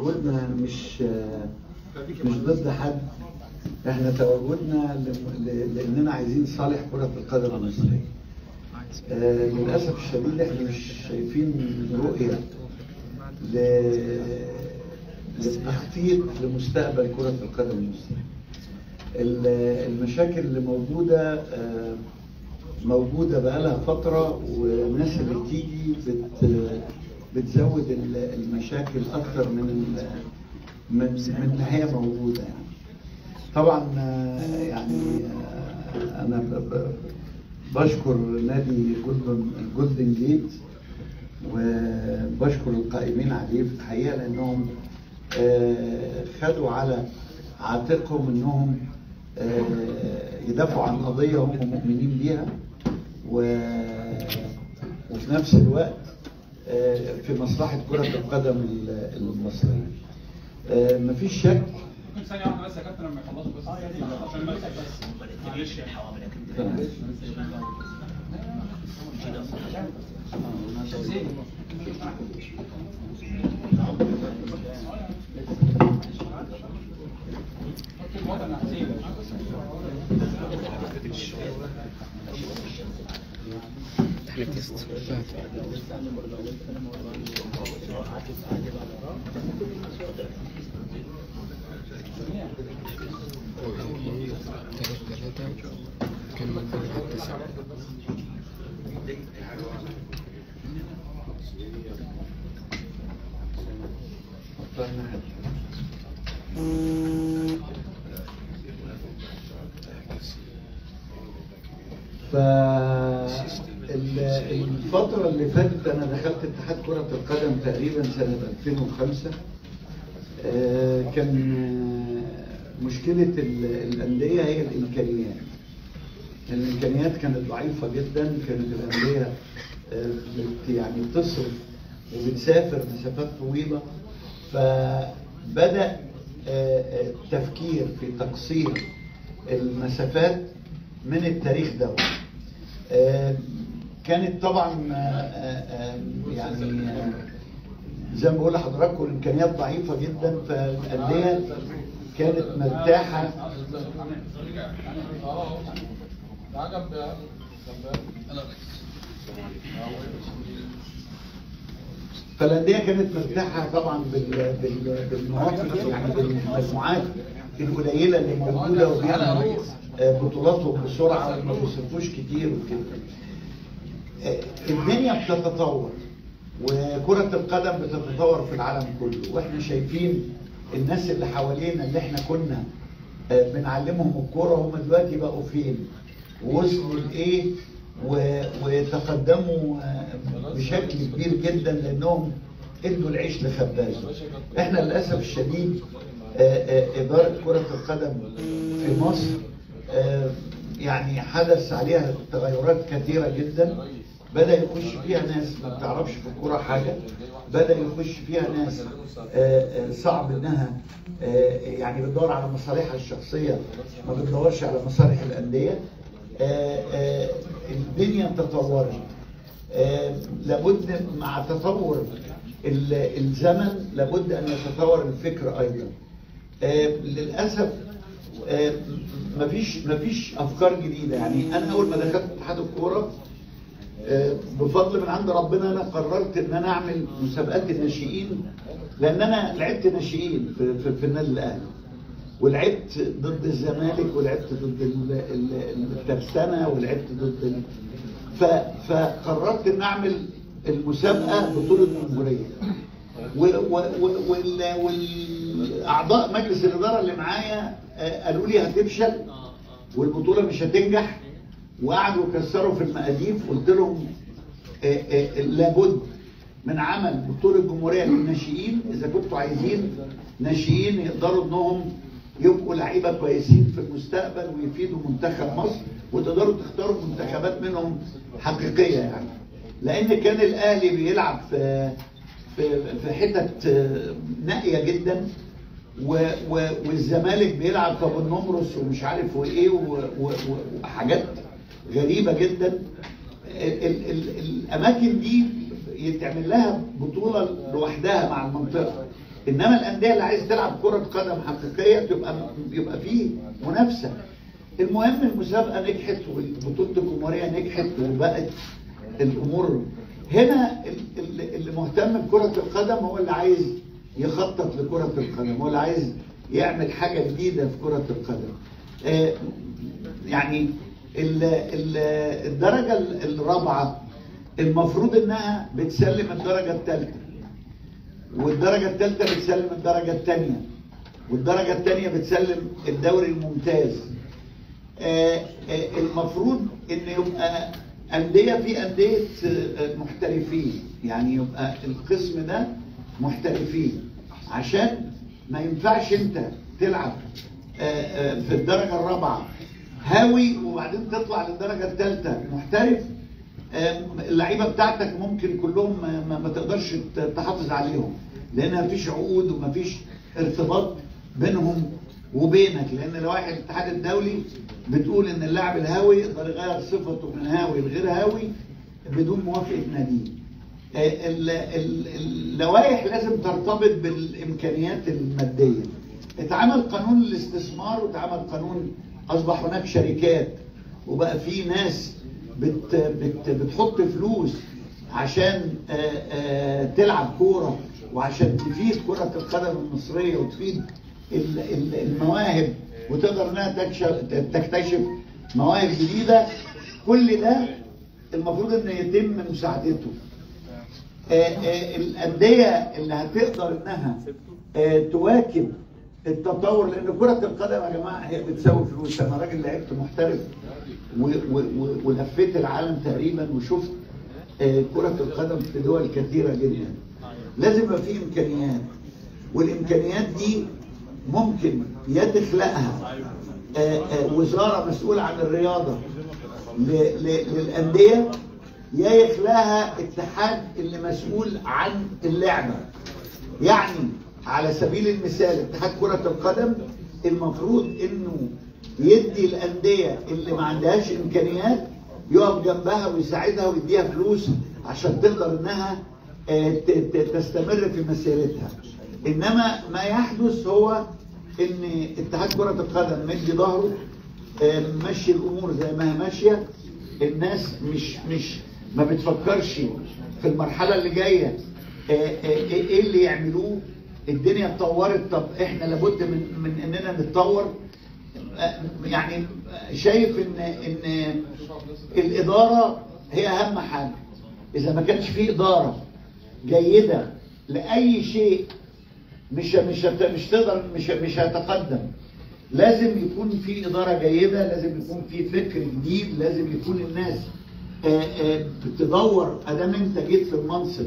تواجدنا مش مش ضد حد احنا تواجدنا ل- ل- لاننا عايزين صالح كرة القدم المصرية. آه، للاسف الشديد احنا مش شايفين رؤية ل- للتخطيط لمستقبل كرة القدم المصرية. ال- المشاكل اللي موجودة آه، موجودة بقالها فترة والناس اللي بتيجي بت بتزود ال- المشاكل أكتر من ال- من من ما هي موجودة يعني. طبعا آه، يعني آه، أنا ب- ب- بشكر نادي جولدن جولدن جيت وبشكر القائمين عليه في الحقيقة لأنهم آه، خدوا على عاتقهم انهم آه، يدافعوا عن قضيه هم مؤمنين بيها و... وفي نفس الوقت آه، في مصلحه كره القدم ال- المصريه. آه، مفيش شك ممكن ثانية واحدة بس يا كابتن لما يخلصوا بس عشان المكتب بس معلش يعني الوطن يا حسين احنا تيست تلات تلاتة كان مكتوب على التسعة ف ال- الفترة اللي فاتت أنا دخلت اتحاد كرة القدم تقريبا سنة 2005 آه، كان آه، مشكلة ال- الأندية هي الإمكانيات الإمكانيات كانت ضعيفة جدا كانت الأندية آه، بت- يعني بتصرف وبتسافر مسافات طويلة فبدأ آه، آه، التفكير في تقصير المسافات من التاريخ ده آه، كانت طبعا آه، آه، آه، يعني آه، زي ما بقول لحضراتكم الامكانيات ضعيفه جدا فالانديه كانت مرتاحه فالانديه كانت مرتاحه طبعا بال بال بالمواقف يعني بالمجموعات القليله اللي موجوده وبيعملوا آه، بطولاتهم بسرعه وما بيصرفوش كتير وكده. آه، الدنيا بتتطور وكرة القدم بتتطور في العالم كله واحنا شايفين الناس اللي حوالينا اللي احنا كنا آه، بنعلمهم الكورة هم دلوقتي بقوا فين ووصلوا لايه و- وتقدموا آه، بشكل كبير جدا لانهم ادوا العيش لخبازه احنا للاسف الشديد آه، آه، اداره كره القدم في مصر آه، يعني حدث عليها تغيرات كثيره جدا بدا يخش فيها ناس ما بتعرفش في الكوره حاجه بدا يخش فيها ناس آه، آه، صعب انها آه، يعني بتدور على مصالحها الشخصيه ما بتدورش على مصالح الانديه آه، آه، الدنيا تطورت آه، لابد مع تطور ال- الزمن لابد ان يتطور الفكر ايضا آه، للاسف آه، مفيش مفيش افكار جديده يعني انا اول ما دخلت اتحاد الكوره آه، بفضل من عند ربنا انا قررت ان انا اعمل مسابقات الناشئين لان انا لعبت ناشئين في, في, في النادي الاهلي ولعبت ضد الزمالك ولعبت ضد ال- ال- الترسانه ولعبت ضد ال... ف... فقررت ان اعمل المسابقه بطوله الجمهوريه و... و... و... وال... والاعضاء مجلس الاداره اللي معايا آه، قالوا لي هتفشل والبطوله مش هتنجح وقعدوا يكسروا في المقاديف قلت لهم آه، آه، لابد من عمل بطوله جمهوريه للناشئين اذا كنتوا عايزين ناشئين يقدروا انهم يبقوا لعيبه كويسين في المستقبل ويفيدوا منتخب مصر وتقدروا تختاروا منتخبات منهم حقيقيه يعني لان كان الاهلي بيلعب في في في حتت آه، نائيه جدا و- و- والزمالك بيلعب في ابو النمرس ومش عارف وايه و- و- و- وحاجات غريبه جدا ال ال ال الاماكن دي يتعمل لها بطوله لوحدها مع المنطقه انما الانديه اللي عايز تلعب كره قدم حقيقيه تبقى يبقى فيه منافسه المهم المسابقه نجحت وبطوله الجمهوريه نجحت وبقت الامور هنا ال- ال- اللي مهتم بكره القدم هو اللي عايز يخطط لكره القدم هو اللي عايز يعمل حاجه جديده في كره القدم آه، يعني ال- ال- الدرجه الرابعه المفروض انها بتسلم الدرجه الثالثه والدرجة الثالثة بتسلم الدرجة الثانية والدرجة الثانية بتسلم الدوري الممتاز آه، آه، المفروض ان يبقى أندية في أندية آه، محترفين يعني يبقى القسم ده محترفين عشان ما ينفعش انت تلعب آه، آه، في الدرجة الرابعة هاوي وبعدين تطلع للدرجة الثالثة محترف آم، اللعيبه بتاعتك ممكن كلهم ما, ما, ما تقدرش ت- تحافظ عليهم لان مفيش عقود ومفيش ارتباط بينهم وبينك لان لوائح الاتحاد الدولي بتقول ان اللاعب الهاوي يقدر يغير صفته من هاوي لغير هاوي بدون موافقه ناديه. آه، ال- ال- اللوائح لازم ترتبط بالامكانيات الماديه. اتعمل قانون الاستثمار واتعمل قانون اصبح هناك شركات وبقى في ناس بت بت بتحط فلوس عشان آه، آه، تلعب كوره وعشان تفيد كره القدم المصريه وتفيد ال- ال- المواهب وتقدر انها تكشف تكتشف مواهب جديده كل ده المفروض ان يتم مساعدته آه، آه، الأندية اللي هتقدر إنها آه، تواكب التطور لأن كرة القدم يا جماعة هي بتساوي فلوس أنا راجل لعبت محترف و- و- و- ولفيت العالم تقريبا وشفت آه، كرة القدم في دول كثيرة جدا لازم يبقى في إمكانيات والإمكانيات دي ممكن يا تخلقها آه، آه، وزارة مسؤولة عن الرياضة ل- ل- للأندية يا يخلاها اتحاد اللي مسؤول عن اللعبة يعني على سبيل المثال اتحاد كرة القدم المفروض انه يدي الأندية اللي ما عندهاش إمكانيات يقف جنبها ويساعدها ويديها فلوس عشان تقدر انها آه، ت- ت- تستمر في مسيرتها انما ما يحدث هو ان اتحاد كرة القدم مدي ظهره آه، ماشي الامور زي ما هي ماشيه الناس مش مش ما بتفكرش في المرحله اللي جايه آه، آه، ايه اللي يعملوه الدنيا اتطورت طب احنا لابد من من اننا نتطور آه، يعني شايف ان ان الاداره هي اهم حاجه اذا ما كانش في اداره جيده لاي شيء مش مش هت- مش تقدر مش مش هيتقدم لازم يكون في إدارة جيدة لازم يكون في فكر جديد لازم يكون الناس آه، آه، بتدور ادام انت جيت في المنصب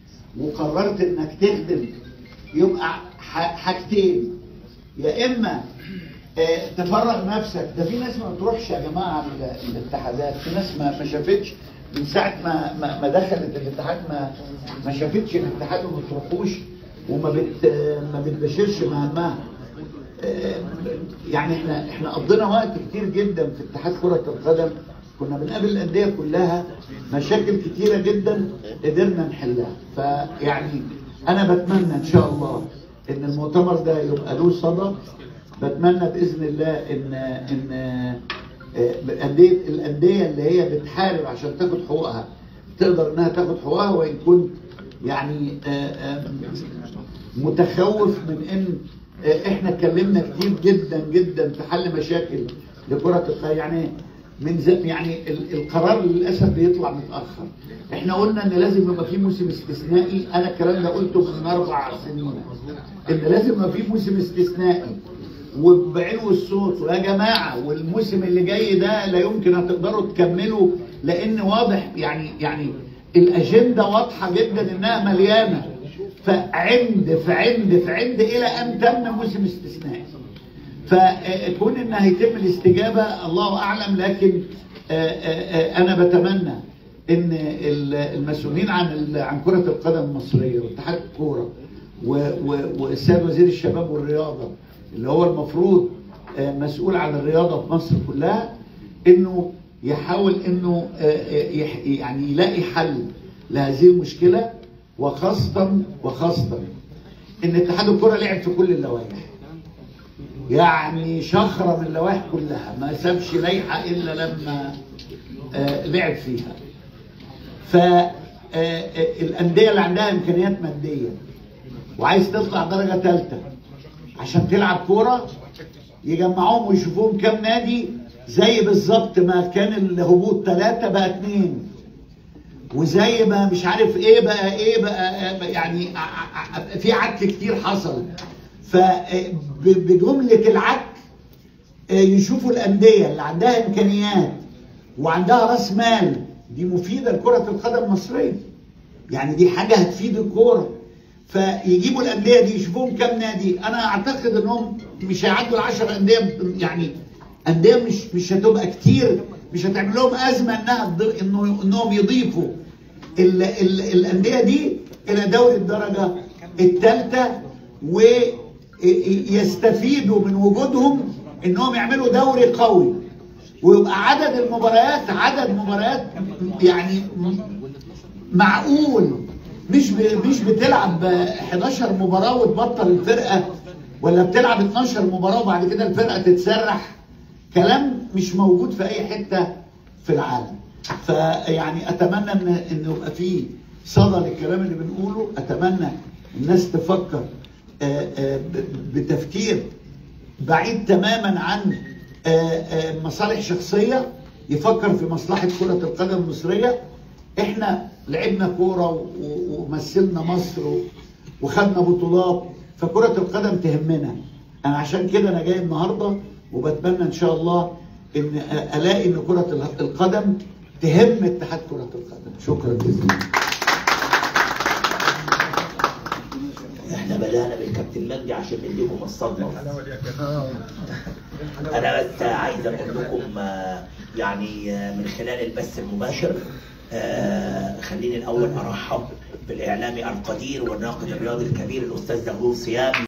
وقررت انك تخدم يبقى ح- حاجتين يا اما آه، تفرغ نفسك ده في ناس ما بتروحش يا جماعه ال- الاتحادات في ناس ما ما شافتش من ساعه ما ما, ما دخلت الاتحاد ما ما شافتش الاتحاد وما بتروحوش وما بت ما بتبشرش مهامها آه، يعني احنا احنا قضينا وقت كتير جدا في اتحاد كرة القدم كنا بنقابل الأندية كلها مشاكل كتيرة جدا قدرنا نحلها فيعني أنا بتمنى إن شاء الله إن المؤتمر ده يبقى له صدى بتمنى بإذن الله إن إن آه، الأندية الأندية اللي هي بتحارب عشان تاخد حقوقها تقدر إنها تاخد حقوقها وإن كنت يعني آه، آه، متخوف من ان آه، احنا اتكلمنا كتير جدا جدا في حل مشاكل لكرة القدم يعني من زم يعني ال- القرار للاسف بيطلع متاخر احنا قلنا ان لازم يبقى في موسم استثنائي انا الكلام ده قلته من اربع سنين ان لازم يبقى في موسم استثنائي وبعلو الصوت ويا جماعه والموسم اللي جاي ده لا يمكن هتقدروا تكملوا لان واضح يعني يعني الاجنده واضحه جدا انها مليانه فعند فعند فعند الى ان تم موسم استثنائي فكون ان هيتم الاستجابه الله اعلم لكن آه، آه، آه، انا بتمنى ان ال- المسؤولين عن ال- عن كره القدم المصريه واتحاد الكوره و- و- والسيد وزير الشباب والرياضه اللي هو المفروض آه، مسؤول عن الرياضه في مصر كلها انه يحاول انه آه، آه، يح- يعني يلاقي حل لهذه المشكله وخاصه وخاصه ان اتحاد الكره لعب في كل اللوائح يعني شخره من اللوائح كلها ما سابش لائحه الا لما آه لعب فيها فالانديه اللي عندها امكانيات ماديه وعايز تطلع درجه ثالثه عشان تلعب كوره يجمعوهم ويشوفوهم كام نادي زي بالظبط ما كان الهبوط ثلاثه بقى اثنين وزي ما مش عارف ايه بقى ايه بقى يعني ع- ع- في عك كتير حصل فبجمله العك آه، يشوفوا الانديه اللي عندها امكانيات وعندها راس مال دي مفيده لكره القدم المصريه يعني دي حاجه هتفيد الكوره فيجيبوا الانديه دي يشوفوهم كام نادي انا اعتقد انهم مش هيعدوا ال 10 انديه يعني انديه مش مش هتبقى كتير مش هتعمل لهم ازمه انها تض- انه انهم يضيفوا ال ال الانديه دي الى دوري الدرجه الثالثه ويستفيدوا من وجودهم انهم يعملوا دوري قوي ويبقى عدد المباريات عدد مباريات يعني معقول مش ب... مش بتلعب 11 مباراه وتبطل الفرقه ولا بتلعب 12 مباراه وبعد كده الفرقه تتسرح كلام مش موجود في اي حته في العالم فيعني اتمنى ان ان يبقى في صدى للكلام اللي بنقوله اتمنى الناس تفكر آه، آه، ب- بتفكير بعيد تماما عن آه، آه، مصالح شخصيه يفكر في مصلحه كره القدم المصريه احنا لعبنا كوره و- و- ومثلنا مصر و- وخدنا بطولات فكره القدم تهمنا انا عشان كده انا جاي النهارده وبتمنى ان شاء الله ان أ- الاقي ان كره القدم تهم اتحاد كره القدم شكرا جزيلا احنا بدأنا بالكابتن مجدي عشان نديكم الصدمة انا بس عايز اقول لكم آه، يعني آه، من خلال البث المباشر آه، خليني الاول ارحب بالاعلامي القدير والناقد الرياضي الكبير الاستاذ زغلول صيام